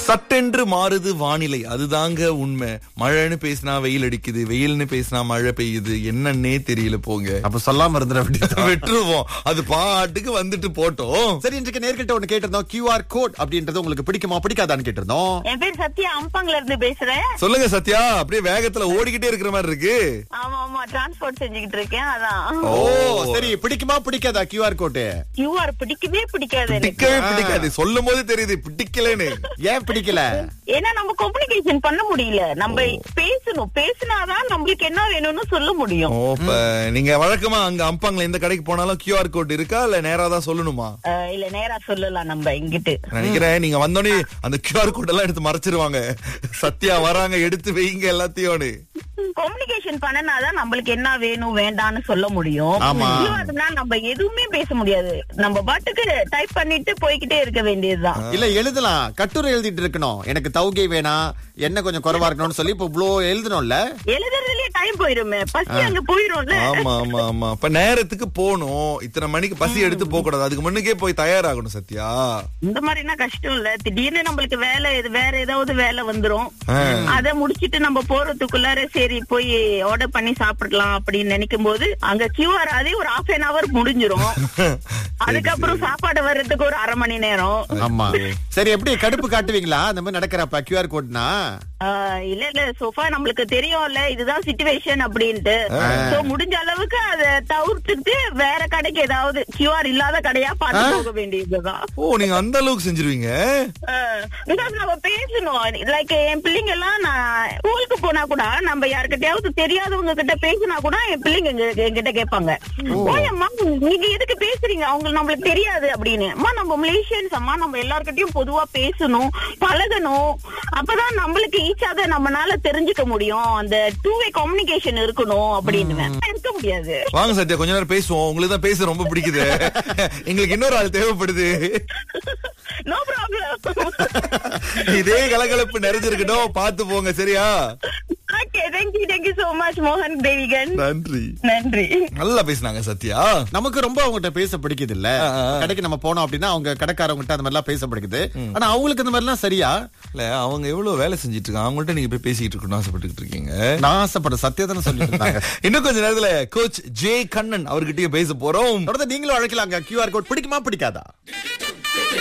சட்டென்று மாறுது வானிலை அதுதாங்க உண்மை மழைன்னு பேசினா வெயில் அடிக்குது வெயில்னு பேசினா மழை பெய்யுது என்னன்னே தெரியல போங்க அப்ப சொல்லாம இருந்துட வேண்டியது விட்டுருவோம் அது பாட்டுக்கு வந்துட்டு போட்டோம் சரி இன்றைக்கு நேர்கிட்ட ஒண்ணு கேட்டிருந்தோம் QR கோட் அப்படின்றது உங்களுக்கு பிடிக்குமா பிடிக்காதான்னு கேட்டிருந்தோம் என் பேர் சத்யா அம்பாங்ல இருந்து பேசுறேன் சொல்லுங்க சத்யா அப்படியே வேகத்துல ஓடிக்கிட்டே இருக்கிற மாதிரி இருக்கு ஆமா ஆமா டிரான்ஸ்போர்ட் செஞ்சுக்கிட்டு இருக்கேன் அதான் ஓ சரி பிடிக்குமா பிடிக்காதா QR கோட் கியூஆர் பிடிக்கவே பிடிக்காது எனக்கு பிடிக்கவே பிடிக்காது சொல்லும் போது தெரியுது பிடிக்கலன்னு ஏன் பிடிக்கல ஏன்னா நம்ம கம்யூனிகேஷன் பண்ண முடியல நம்ம பேசணும் பேசினாதான் நம்மளுக்கு என்ன வேணும்னு சொல்ல முடியும் ஓ இப்ப நீங்க வழக்கமா அங்க அம்பாங்கல எந்த கடைக்கு போனாலும் கியூஆர் கோட் இருக்கா இல்ல நேரா தான் சொல்லணுமா அஹ், இல்ல நேரா சொல்லலாம் நம்ம இங்கிட்டு நினைக்கிறேன் நீங்க வந்தோடனே அந்த கியூஆர் கோட் எல்லாம் எடுத்து மறைச்சிருவாங்க சத்யா வராங்க எடுத்து வைங்க எல்லாத்தையும் கம்யூனிகேஷன் பண்ணனாதான் நம்மளுக்கு என்ன வேணும் வேண்டாம்னு சொல்ல முடியும் ஆமா. கியூஆர்னா நம்ம எதுவுமே பேச முடியாது நம்ம பாட்டுக்கு டைப் பண்ணிட்டு போய்கிட்டே இருக்க வேண்டியதுதான் இல்ல எழுதலாம் கட்டுரை எழுதிட்டு இருக்கணும் எனக்கு தௌகை வேணாம் என்ன கொஞ்சம் குறைவா இருக்கணும்னு சொல்லி இப்ப இவ்ளோ எழுதணும்ல எழுதுறதுலயே டைம் போயிருமே பசி அங்க போயிரும்ல ஆமா ஆமா ஆமா இப்ப நேரத்துக்கு போகணும் இத்தனை மணிக்கு பசி எடுத்து போக கூடாது அதுக்கு முன்னுக்கே போய் தயாராகணும் சத்யா இந்த மாதிரினா கஷ்டம் இல்ல திடீர்னு நம்மளுக்கு வேலை இது வேற ஏதாவது வேலை வந்துரும் அத முடிச்சிட்டு நம்ம போறதுக்குள்ளார சரி போய் ஆர்டர் பண்ணி சாப்பிடலாம் அப்படின்னு நினைக்கும் போது அங்க கியூஆர் அதே ஒரு ஹாஃப் அன் அவர் முடிஞ்சிரும் அதுக்கப்புறம் சாப்பாடு வர்றதுக்கு ஒரு அரை மணி நேரம் ஆமா சரி எப்படி கடுப்பு காட்டுவீங்களா அந்த மாதிரி நடக்கிறப்ப QR கோட்னா ஆஹ் இல்ல இல்ல சோஃபா நம்மளுக்கு தெரியும்ல இதுதான் சிச்சுவேஷன் அப்படின்ட்டு சோ முடிஞ்ச அளவுக்கு அத தவிர்த்துட்டு வேற கடைக்கு ஏதாவது கியூஆர் இல்லாத கடையா பார்த்து போக வேண்டியதுதான் ஓ நீங்க அந்த அளவுக்கு செஞ்சிருவீங்க பிகாஸ் நம்ம பேசணும் லைக் என் பிள்ளைங்க எல்லாம் நான் ஸ்கூலுக்கு போனா கூட நம்ம யாருக்கிட்டயாவது தெரியாதவங்க கிட்ட பேசினா கூட என் பிள்ளைங்க எங்க- என்கிட்ட கேட்பாங்க ஓயம்மா நீங்க எதுக்கு பேசுறீங்க அவங்க நம்மளுக்கு தெரியாது அப்படின்னு அம்மா நம்ம மலேசியன்ஸ் அம்மா நம்ம எல்லார்கிட்டயும் பொதுவா பேசணும் பழகணும் அப்பதான் நம்மளுக்கு ஈச் அதை நம்மனால தெரிஞ்சுக்க முடியும் அந்த டூ வே கம்யூனிகேஷன் இருக்கணும் அப்படின்னு இருக்க முடியாது வாங்க சத்யா கொஞ்ச நேரம் பேசுவோம் உங்களுக்கு தான் பேச ரொம்ப பிடிக்குது எங்களுக்கு இன்னொரு ஆள் தேவைப்படுது நோ ப்ராப்ளம் இதே கலகலப்பு நிறைஞ்சிருக்கட்டும் பார்த்து போங்க சரியா okay thank you thank you so much மோகன் தேவிகன் நன்றி நன்றி நல்லா பேசினாங்க சத்யா நமக்கு ரொம்ப அவங்ககிட்ட பேச பிடிக்குது இல்ல ஆ, ஆ. கடைக்கு நம்ம போனோம் அப்படின்னா அவங்க கடைக்காரவங்க அந்த மாதிரி எல்லாம் பேச பிடிக்குது ஆனா அவங்களுக்கு இந்த மாதிரி எல்லாம் சரியா இல்ல அவங்க எவ்வளவு வேலை செஞ்சிட்டு இருக்காங்க அவங்கள்ட்ட நீங்க போய் பேசிட்டு இருக்கணும்னு ஆசைப்பட்டுக்கிட்டு இருக்கீங்க நான் ஆசைப்பட சத்தியதான சொல்லிட்டு இருந்தாங்க இன்னும் கொஞ்ச நேரத்துல கோச் ஜே கண்ணன் அவர்கிட்டயே பேச போறோம் தொடர்ந்து நீங்களும் அழைக்கலாங்க QR கோட் பிடிக்குமா பிடிக்காதா